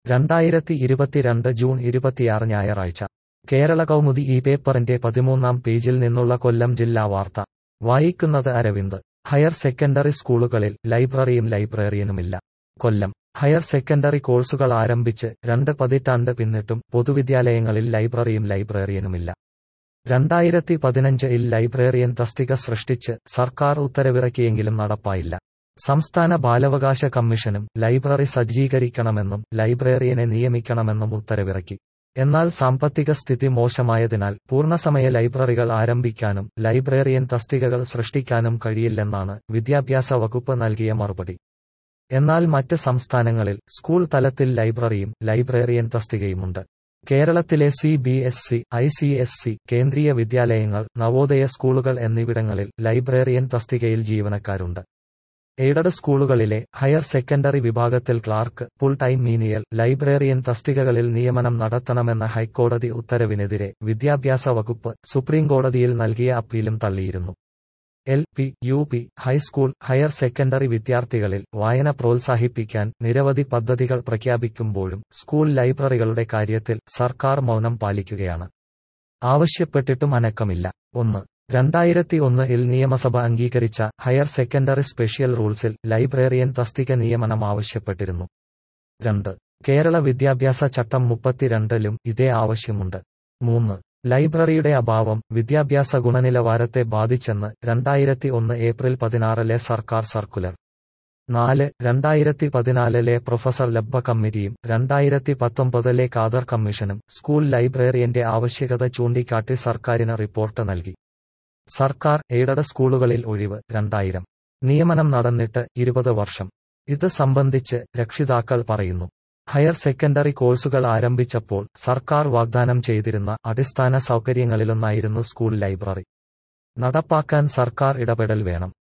രണ്ടായിരത്തി ഇരുപത്തിരണ്ട് ജൂൺ ഇരുപത്തിയാറ് ഞായറാഴ്ച കേരള കൗമുദി ഈ പേപ്പറിന്റെ പതിമൂന്നാം പേജിൽ നിന്നുള്ള കൊല്ലം ജില്ലാ വാർത്ത വായിക്കുന്നത് അരവിന്ദ് ഹയർ സെക്കൻഡറി സ്കൂളുകളിൽ ലൈബ്രറിയും ലൈബ്രറിയനുമില്ല കൊല്ലം ഹയർ സെക്കൻഡറി കോഴ്സുകൾ ആരംഭിച്ച് രണ്ട് പതിറ്റാണ്ട് പിന്നിട്ടും പൊതുവിദ്യാലയങ്ങളിൽ ലൈബ്രറിയും ലൈബ്രറിയനുമില്ല രണ്ടായിരത്തി പതിനഞ്ചിൽ ലൈബ്രറിയൻ തസ്തിക സൃഷ്ടിച്ച് സർക്കാർ ഉത്തരവിറക്കിയെങ്കിലും നടപ്പായില്ല സംസ്ഥാന ബാലാവകാശ കമ്മീഷനും ലൈബ്രറി സജ്ജീകരിക്കണമെന്നും ലൈബ്രറിയനെ നിയമിക്കണമെന്നും ഉത്തരവിറക്കി എന്നാൽ സാമ്പത്തിക സ്ഥിതി മോശമായതിനാൽ പൂർണ്ണസമയ ലൈബ്രറികൾ ആരംഭിക്കാനും ലൈബ്രറിയൻ തസ്തികകൾ സൃഷ്ടിക്കാനും കഴിയില്ലെന്നാണ് വിദ്യാഭ്യാസ വകുപ്പ് നൽകിയ മറുപടി എന്നാൽ മറ്റ് സംസ്ഥാനങ്ങളിൽ സ്കൂൾ തലത്തിൽ ലൈബ്രറിയും ലൈബ്രറിയൻ തസ്തികയുമുണ്ട് കേരളത്തിലെ C B S C I C S C Kendriya വിദ്യാലയങ്ങൾ നവോദയ സ്കൂളുകൾ എന്നിവിടങ്ങളിൽ ലൈബ്രറിയൻ തസ്തികയിൽ ജീവനക്കാരുണ്ട് എയ്ഡഡ് സ്കൂളുകളിലെ ഹയർ സെക്കൻഡറി വിഭാഗത്തിൽ clerk full time menial librarian തസ്തികകളിൽ നിയമനം നടത്തണമെന്ന ഹൈക്കോടതി ഉത്തരവിനെതിരെ വിദ്യാഭ്യാസ വകുപ്പ് സുപ്രീംകോടതിയിൽ നൽകിയ അപ്പീലും തള്ളിയിരുന്നു L P U P high school higher secondary വിദ്യാർത്ഥികളിൽ വായന പ്രോത്സാഹിപ്പിക്കാൻ നിരവധി പദ്ധതികൾ പ്രഖ്യാപിക്കുമ്പോഴും സ്കൂൾ ലൈബ്രറികളുടെ കാര്യത്തിൽ സർക്കാർ മൗനം പാലിക്കുകയാണ് ആവശ്യപ്പെട്ടിട്ടും അനക്കമില്ല ഒന്ന് രണ്ടായിരത്തി ഒന്നിൽ നിയമസഭ അംഗീകരിച്ച ഹയർ സെക്കൻഡറി സ്പെഷ്യൽ റൂൾസിൽ ലൈബ്രറിയൻ തസ്തിക നിയമനം ആവശ്യപ്പെട്ടിരുന്നു രണ്ട് കേരള വിദ്യാഭ്യാസ ചട്ടം മുപ്പത്തിരണ്ടിലും ഇതേ ആവശ്യമുണ്ട് മൂന്ന് ലൈബ്രറിയുടെ അഭാവം വിദ്യാഭ്യാസ ഗുണനിലവാരത്തെ ബാധിച്ചെന്ന് രണ്ടായിരത്തി ഒന്ന് ഏപ്രിൽ പതിനാറിലെ സർക്കാർ സർക്കുലർ നാല് രണ്ടായിരത്തി പതിനാലിലെ പ്രൊഫസർ ലബ്ബ കമ്മിറ്റിയും രണ്ടായിരത്തി പത്തൊമ്പതിലെ കാദർ കമ്മീഷനും സ്കൂൾ ലൈബ്രറിയന്റെ ആവശ്യകത ചൂണ്ടിക്കാട്ടി സർക്കാരിന് റിപ്പോർട്ട് നൽകി സർക്കാർ എയ്ഡഡ് സ്കൂളുകളിൽ ഒഴിവ് രണ്ടായിരം നിയമനം നടന്നിട്ട് ഇരുപത് വർഷം ഇത് സംബന്ധിച്ച് രക്ഷിതാക്കൾ പറയുന്നു ഹയർ സെക്കൻഡറി കോഴ്സുകൾ ആരംഭിച്ചപ്പോൾ സർക്കാർ വാഗ്ദാനം ചെയ്തിരുന്ന അടിസ്ഥാന സൗകര്യങ്ങളിലൊന്നായിരുന്നു സ്കൂൾ ലൈബ്രറി നടപ്പാക്കാൻ സർക്കാർ ഇടപെടൽ വേണം